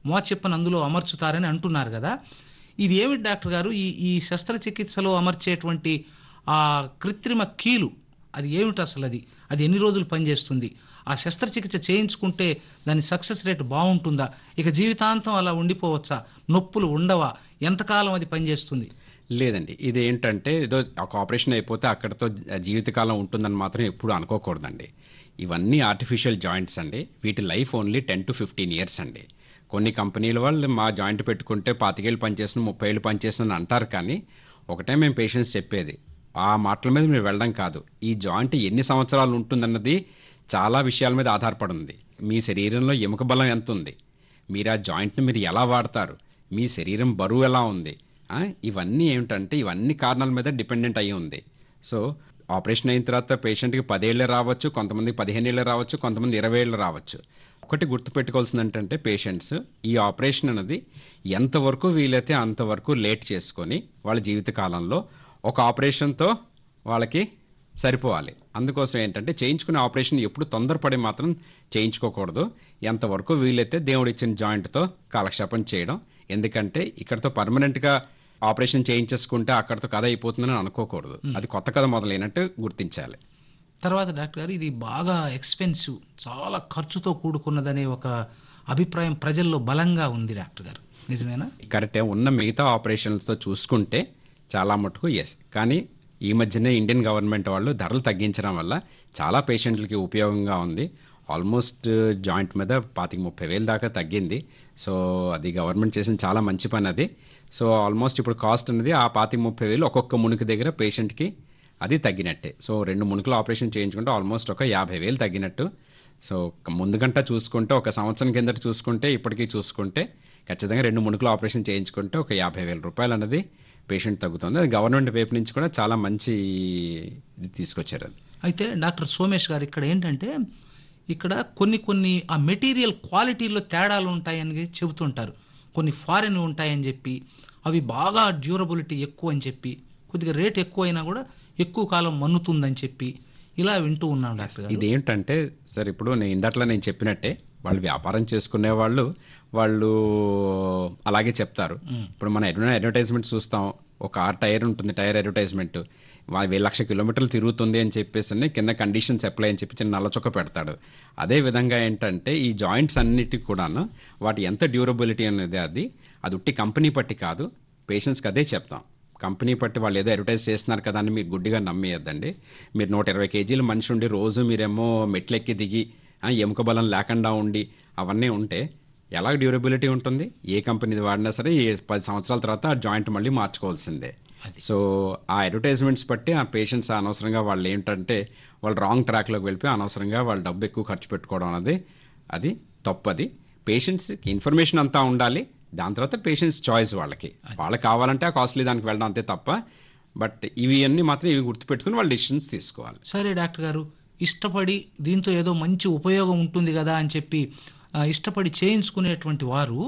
మోచెప్పని అందులో అమర్చుతారని అంటున్నారు కదా ఇది ఏమిటి డాక్టర్ గారు ఈ ఈ శస్త్రచికిత్సలో అమర్చేటువంటి ఆ కృత్రిమ కీలు అది ఏమిటి అసలు అది అది ఎన్ని రోజులు పనిచేస్తుంది ఆ శస్త్రచికిత్స చేయించుకుంటే దాని సక్సెస్ రేట్ బాగుంటుందా ఇక జీవితాంతం అలా ఉండిపోవచ్చా నొప్పులు ఉండవా ఎంతకాలం అది పనిచేస్తుంది లేదండి ఇది ఏంటంటే ఏదో ఒక ఆపరేషన్ అయిపోతే అక్కడితో జీవితకాలం ఉంటుందని మాత్రం ఎప్పుడు అనుకోకూడదండి ఇవన్నీ ఆర్టిఫిషియల్ జాయింట్స్ అండి వీటి life only ten to fifteen years అండి కొన్ని కంపెనీల వాళ్ళు మా జాయింట్ పెట్టుకుంటే పాతికేళ్ళు పనిచేసిన ముప్పై ఏళ్ళు పనిచేసిన అంటారు కానీ ఒకటే మేము పేషెంట్స్ చెప్పేది ఆ మాటల మీద మీరు వెళ్ళడం కాదు ఈ జాయింట్ ఎన్ని సంవత్సరాలు ఉంటుందన్నది చాలా విషయాల మీద ఆధారపడి ఉంది మీ శరీరంలో ఎముక బలం ఎంత ఉంది మీరు ఆ జాయింట్ని మీరు ఎలా వాడతారు మీ శరీరం బరువు ఎలా ఉంది ఆ, ఇవన్నీ ఏమిటంటే ఇవన్నీ కారణాల మీద డిపెండెంట్ అయి ఉంది సో ఆపరేషన్ అయిన తర్వాత పేషెంట్కి పదేళ్ళే రావచ్చు కొంతమందికి పదిహేను ఏళ్ళు రావచ్చు కొంతమంది ఇరవై ఏళ్ళు రావచ్చు ఒకటి గుర్తుపెట్టుకోవాల్సింది ఏంటంటే పేషెంట్స్ ఈ ఆపరేషన్ అనేది ఎంతవరకు వీలైతే అంతవరకు లేట్ చేసుకొని వాళ్ళ జీవితకాలంలో ఒక ఆపరేషన్తో వాళ్ళకి సరిపోవాలి అందుకోసం ఏంటంటే చేయించుకునే ఆపరేషన్ ఎప్పుడు తొందరపడి మాత్రం చేయించుకోకూడదు ఎంతవరకు వీలైతే దేవుడు ఇచ్చిన జాయింట్తో కాలక్షేపం చేయడం ఎందుకంటే ఇక్కడతో పర్మనెంట్గా ఆపరేషన్ చేయించేసుకుంటే అక్కడతో కథ అయిపోతుందని అనుకోకూడదు అది కొత్త కథ మొదలైనట్టు గుర్తించాలి తర్వాత డాక్టర్ గారు ఇది బాగా ఎక్స్పెన్సివ్ చాలా ఖర్చుతో కూడుకున్నదనే ఒక అభిప్రాయం ప్రజల్లో బలంగా ఉంది డాక్టర్ గారు నిజమేనా కరెక్టే ఉన్న మిగతా ఆపరేషన్స్తో చూసుకుంటే చాలా మటుకు ఎస్ కానీ ఈ మధ్యనే ఇండియన్ గవర్నమెంట్ వాళ్ళు ధరలు తగ్గించడం వల్ల చాలా పేషెంట్లకి ఉపయోగంగా ఉంది ఆల్మోస్ట్ జాయింట్ మీద పాతిక ముప్పై వేలు దాకా తగ్గింది సో అది గవర్నమెంట్ చేసిన చాలా మంచి పని అది సో ఆల్మోస్ట్ ఇప్పుడు కాస్ట్ అనేది ఆ పాతిక ముప్పై వేలు ఒక్కొక్క మునుకు దగ్గర పేషెంట్కి అది తగ్గినట్టే సో రెండు మునుకులు ఆపరేషన్ చేయించుకుంటే ఆల్మోస్ట్ ఒక యాభై వేలు తగ్గినట్టు సో ముందుగంట చూసుకుంటే ఒక సంవత్సరం కిందట చూసుకుంటే ఇప్పటికీ చూసుకుంటే ఖచ్చితంగా రెండు మునుకులు ఆపరేషన్ చేయించుకుంటే ఒక యాభై వేల రూపాయలు అనేది పేషెంట్ తగ్గుతుంది అది గవర్నమెంట్ వైపు నుంచి కూడా చాలా మంచి ఇది తీసుకొచ్చారు అది అయితే డాక్టర్ సోమేష్ గారు ఇక్కడ ఏంటంటే ఇక్కడ కొన్ని కొన్ని ఆ మెటీరియల్ క్వాలిటీలో తేడాలు ఉంటాయని చెబుతుంటారు కొన్ని ఫారెన్ ఉంటాయని చెప్పి అవి బాగా డ్యూరబిలిటీ ఎక్కువ అని చెప్పి కొద్దిగా రేట్ ఎక్కువ అయినా కూడా ఎక్కువ కాలం మన్నుతుందని చెప్పి ఇలా వింటూ ఉన్నాం డాక్టర్ గారు ఇదేంటంటే సార్ ఇప్పుడు నేను ఇందాట్లో నేను చెప్పినట్టే వాళ్ళు వ్యాపారం చేసుకునే వాళ్ళు వాళ్ళు అలాగే చెప్తారు మ్మ్. ఇప్పుడు మనం ఎన్నో అడ్వర్టైజ్మెంట్ చూస్తాం ఒక ఆర్ టైర్ ఉంటుంది టైర్ అడ్వర్టైజ్మెంట్ వెయ్యి లక్ష కిలోమీటర్లు తిరుగుతుంది అని చెప్పేసి అని కింద కండిషన్స్ అప్లై అని చెప్పి చిన్న నల్ల చొక్క పెడతాడు అదే విధంగా ఏంటంటే ఈ జాయింట్స్ అన్నిటికి కూడాను వాటి ఎంత డ్యూరబిలిటీ అనేది అది అది ఉట్టి కంపెనీ పట్టి కాదు పేషెంట్స్కి అదే చెప్తాం కంపెనీ పట్టి వాళ్ళు ఏదో అడ్వర్టైజ్ చేస్తున్నారు కదా అని మీరు గుడ్డిగా నమ్మేయద్దండి మీరు నూట ఇరవై కేజీల మనిషి ఉండి రోజు మీరేమో మెట్లెక్కి దిగి ఆ, ఎముక బలం లేకుండా ఉండి అవన్నీ ఉంటే ఎలా డ్యూరబిలిటీ ఉంటుంది ఏ కంపెనీది వాడినా సరే ఏ పది సంవత్సరాల తర్వాత ఆ జాయింట్ మళ్ళీ మార్చుకోవాల్సిందే అది. సో ఆ అడ్వర్టైజ్మెంట్స్ బట్టి ఆ పేషెంట్స్ అనవసరంగా వాళ్ళు ఏంటంటే వాళ్ళు రాంగ్ ట్రాక్లోకి వెళ్ళిపోయి అనవసరంగా వాళ్ళు డబ్బు ఎక్కువ ఖర్చు పెట్టుకోవడం అనేది అది తప్పది పేషెంట్స్కి ఇన్ఫర్మేషన్ అంతా ఉండాలి దాని తర్వాత పేషెంట్స్ చాయిస్ వాళ్ళకి వాళ్ళకి కావాలంటే ఆ కాస్ట్లీ దానికి వెళ్ళడం అంతే తప్ప బట్ ఇవి అన్ని మాత్రం ఇవి గుర్తుపెట్టుకుని వాళ్ళు డిసిషన్స్ తీసుకోవాలి సరే డాక్టర్ గారు ఇష్టపడి దీంతో ఏదో మంచి ఉపయోగం ఉంటుంది కదా అని చెప్పి ఆ, ఇష్టపడి చేయించుకునేటువంటి వారు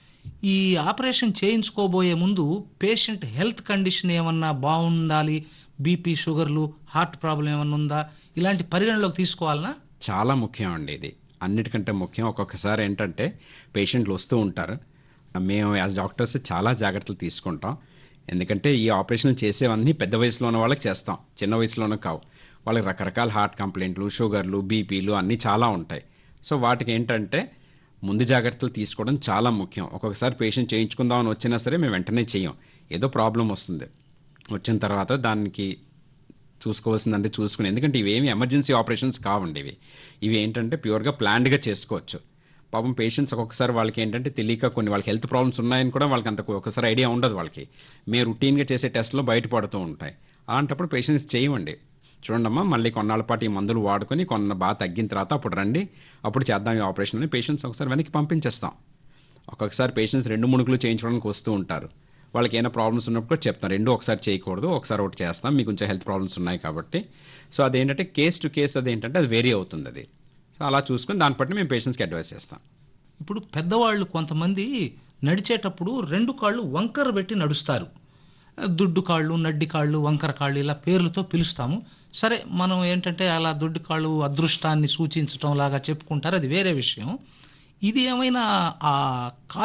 ఈ ఆపరేషన్ చేయించుకోబోయే ముందు పేషెంట్ హెల్త్ కండిషన్ ఏమన్నా బాగుండాలి బీపీ షుగర్లు హార్ట్ ప్రాబ్లం ఏమన్నా ఉందా ఇలాంటి పరిగణలోకి తీసుకోవాలనా చాలా ముఖ్యం అండి ఇది అన్నిటికంటే ముఖ్యం ఒక్కొక్కసారి ఏంటంటే పేషెంట్లు వస్తూ ఉంటారు మేము యాజ్ డాక్టర్స్ చాలా జాగ్రత్తలు తీసుకుంటాం ఎందుకంటే ఈ ఆపరేషన్ చేసేవన్నీ పెద్ద వయసులో ఉన్న వాళ్ళకి చేస్తాం చిన్న వయసులోనే కావు వాళ్ళకి రకరకాల హార్ట్ కంప్లైంట్లు షుగర్లు బీపీలు అన్నీ చాలా ఉంటాయి సో వాటికి ఏంటంటే ముందు జాగ్రత్తలు తీసుకోవడం చాలా ముఖ్యం ఒక్కొక్కసారి పేషెంట్ చేయించుకుందామని వచ్చినా సరే మేము వెంటనే చేయం ఏదో ప్రాబ్లం వస్తుంది వచ్చిన తర్వాత దానికి చూసుకోవాల్సిందంటే చూసుకుని ఎందుకంటే ఇవేమి ఎమర్జెన్సీ ఆపరేషన్స్ కావండి ఇవి ఇవి ఏంటంటే ప్యూర్గా ప్లాన్డ్గా చేసుకోవచ్చు పాపం పేషెంట్స్ ఒక్కొక్కసారి వాళ్ళకి ఏంటంటే తెలియక కొన్ని వాళ్ళకి హెల్త్ ప్రాబ్లమ్స్ ఉన్నాయని కూడా వాళ్ళకి అంత ఒకసారి ఐడియా ఉండదు వాళ్ళకి మేము రొటీన్గా చేసే టెస్ట్లో బయటపడుతూ ఉంటాయి అలాంటప్పుడు పేషెంట్స్ చేయమండి చూడండమ్మా మళ్ళీ కొన్నాళ్ళ పాటు ఈ మందులు వాడుకొని కొన్న బాగా తగ్గిన తర్వాత అప్పుడు రండి అప్పుడు చేద్దాం ఈ ఆపరేషన్ అని పేషెంట్స్ ఒకసారి వెనక్కి పంపించేస్తాం ఒక్కొక్కసారి పేషెంట్స్ రెండు మునుగులు చేయించడానికి వస్తూ ఉంటారు వాళ్ళకి ఏమైనా ప్రాబ్లమ్స్ ఉన్నప్పుడు కూడా చెప్తాం రెండు ఒకసారి చేయకూడదు ఒకసారి ఒకటి చేస్తాం మీకు కొంచెం హెల్త్ ప్రాబ్లమ్స్ ఉన్నాయి కాబట్టి సో అదేంటంటే కేస్ టు కేస్ అది ఏంటంటే అది వేరీ అవుతుంది అది సో అలా చూసుకొని దాన్ని బట్టి మేము పేషెంట్స్కి అడ్వైస్ చేస్తాం ఇప్పుడు పెద్దవాళ్ళు కొంతమంది నడిచేటప్పుడు రెండు కాళ్ళు వంకర పెట్టి నడుస్తారు దుడ్డు కాళ్ళు నడ్డి కాళ్ళు వంకర కాళ్ళు ఇలా పేర్లతో పిలుస్తాము సరే మనం ఏంటంటే అలా దుడ్డు కాళ్ళు అదృష్టాన్ని సూచించటం లాగా చెప్పుకుంటారు అది వేరే విషయం ఇది ఏమైనా ఆ కాలు